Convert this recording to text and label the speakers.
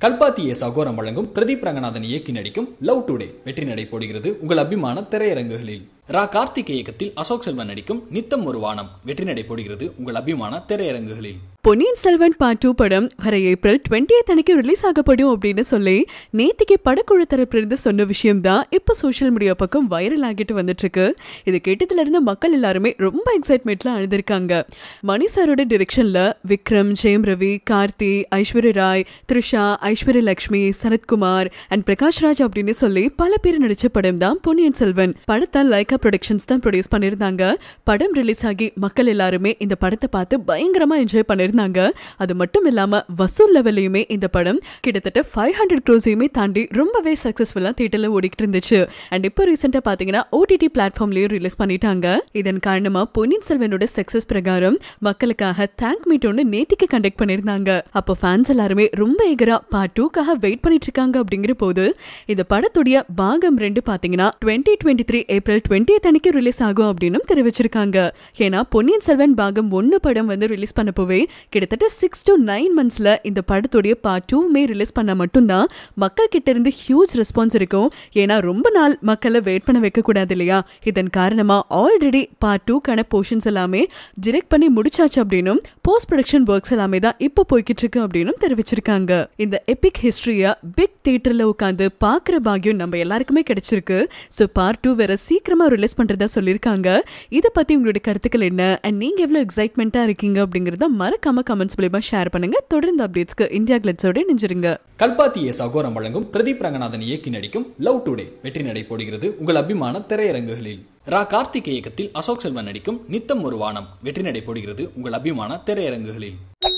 Speaker 1: Kalpathi S Aghoram வழங்கும் பிரதீப் ரங்கநாதன் இயக்கி நடிக்கும் லவ் டுடே வெற்றி நடை போடுகிறது உங்கள் அபிமான திரையரங்குகளில் ரா கார்த்திக் இயக்கத்தில் அசோக் செல்வன் நடிக்கும் நித்தம் ஒரு வானம் வெற்றி நடை போடுகிறது உங்கள் அபிமான திரையரங்குகளில்
Speaker 2: பொன்னியின் செல்வன் பார்ட் டூ படம் வர ஏப்ரல் டுவெண்ட்டி அன்னைக்கு ரிலீஸ் ஆகப்படும் அப்படின்னு சொல்லி நேத்திக்கு படக்குழு தரப்பிலிருந்து சொன்ன விஷயம் தான் இப்போ சோஷியல் மீடியா பக்கம் வைரல் ஆகிட்டு வந்துட்டு இருக்கு இது கேட்டதுல இருந்து மக்கள் எல்லாருமே ரொம்ப எக்ஸைட்மெண்ட்ல அழுதுருக்காங்க மணி சாரோட டிரெக்ஷன்ல விக்ரம் ஜெயம் ரவி கார்த்தி ஐஸ்வர்யா ராய் த்ரிஷா ஐஸ்வர்ய லட்சுமி சரத்குமார் அண்ட் பிரகாஷ் ராஜ் அப்படின்னு சொல்லி பல பேர் நடிச்ச படம் தான் பொன்னியின் செல்வன் படத்தை லைகா ப்ரொடக்ஷன்ஸ் தான் ப்ரொடியூஸ் பண்ணியிருந்தாங்க படம் ரிலீஸ் ஆகி மக்கள் எல்லாருமே இந்த படத்தை பார்த்து பயங்கரமா என்ஜாய் பண்ணியிருந்தாங்க அது மட்டும் இல்லாம வசூல் லெவல்லையுமே இந்த படம் கிட்டத்தட்ட ஃபைவ் ஹண்ட்ரட் க்ரோஸையுமே தாண்டி ரொம்பவே சக்சஸ்ஃபுல்லா தியேட்டர்ல ஓடிக்கிட்டு இருந்துச்சு அண்ட் இப்போ ரீசெண்டா பாத்தீங்கன்னா ஓடிடி பிளாட்ஃபார்ம்லயும் ரிலீஸ் பண்ணிட்டாங்க இதன் காரணமா பொன்னியின் செல்வனோட சக்சஸ் பிரகாரம் மக்களுக்காக தேங்க் மீட் ஒன்று நேத்திக்கு கண்டக்ட் பண்ணியிருந்தாங்க அப்போ ஃபேன்ஸ் எல்லாருமே ரொம்ப எகரா பார்ட் டூக்காக வெயிட் பண்ணிட்டு இருக்காங்க அப்படிங்கிற போது இந்த படத்துடைய பாகம் ரெண்டு பாத்தீங்கன்னா twenty twenty three April twenty அன்னைக்கு ரிலீஸ் ஆகும் அப்படின்னு தெரிவிச்சிருக்காங்க ஏன்னா பொன்னியின் செல்வன் பாகம் ஒன்னு படம் வந்து ரிலீஸ் பண்ண போவே கிட்டத்தட்ட சிக்ஸ் டு நைன் மந்த்ஸ்ல இந்த படத்துடைய பார்ட் டூமே ரிலீஸ் பண்ண மட்டும்தான் மக்கள் கிட்ட இருந்து ஹியூஜ் ரெஸ்பான்ஸ் இருக்கும் ஏன்னா ரொம்ப நாள் மக்களை வெயிட் பண்ண வைக்க கூடாது இல்லையா இதன் காரணமா ஆல்ரெடி பார்ட் டூக்கான போர்ஷன்ஸ் எல்லாமே டிரெக்ட் பண்ணி முடிச்சாச்சு அப்படின்னும் போஸ்ட் ப்ரொடக்ஷன் ஒர்க்ஸ் எல்லாமே தான் இப்போ போய்கிட்டு இருக்கு அப்படின்னும் தெரிவிச்சிருக்காங்க இந்த எபிக் ஹிஸ்டரிய பிக் தியேட்டர்ல உட்காந்து பாக்குற பாக்கியம் நம்ம எல்லாருக்குமே கிடைச்சிருக்கு ஸோ பார்ட் டூ வேற சீக்கிரமா ரிலீஸ் பண்றதா சொல்லியிருக்காங்க இதை பத்தி உங்களுடைய கருத்துக்கள் என்ன அண்ட் நீங்க எவ்வளவு எக்ஸைட்மெண்ட்டா இருக்கீங்க அப்படிங்கறத மறக்காம கமெண்ட்ஸ் மூலியமா ஷேர் பண்ணுங்க தொடர்ந்து அப்டேட்ஸ்க்கு இந்தியா கிளட்ஸோட நெஞ்சிருங்க
Speaker 1: கல்பாத்தி எஸ் அகோரம் வழங்கும் பிரதீப் ரங்கநாதன் இயக்கி நடிக்கும் லவ் டுடே வெற்றி நடை போடுகிறது உங்கள் அபிமான திரையரங்குகளில் ரா கார்த்திக் இயக்கத்தில் அசோக் செல்வன் நடிக்கும் நித்தம் ஒரு வானம் வெற்றி நடை போடுகிறது உங்கள் அபிமான திரையரங்குகளில்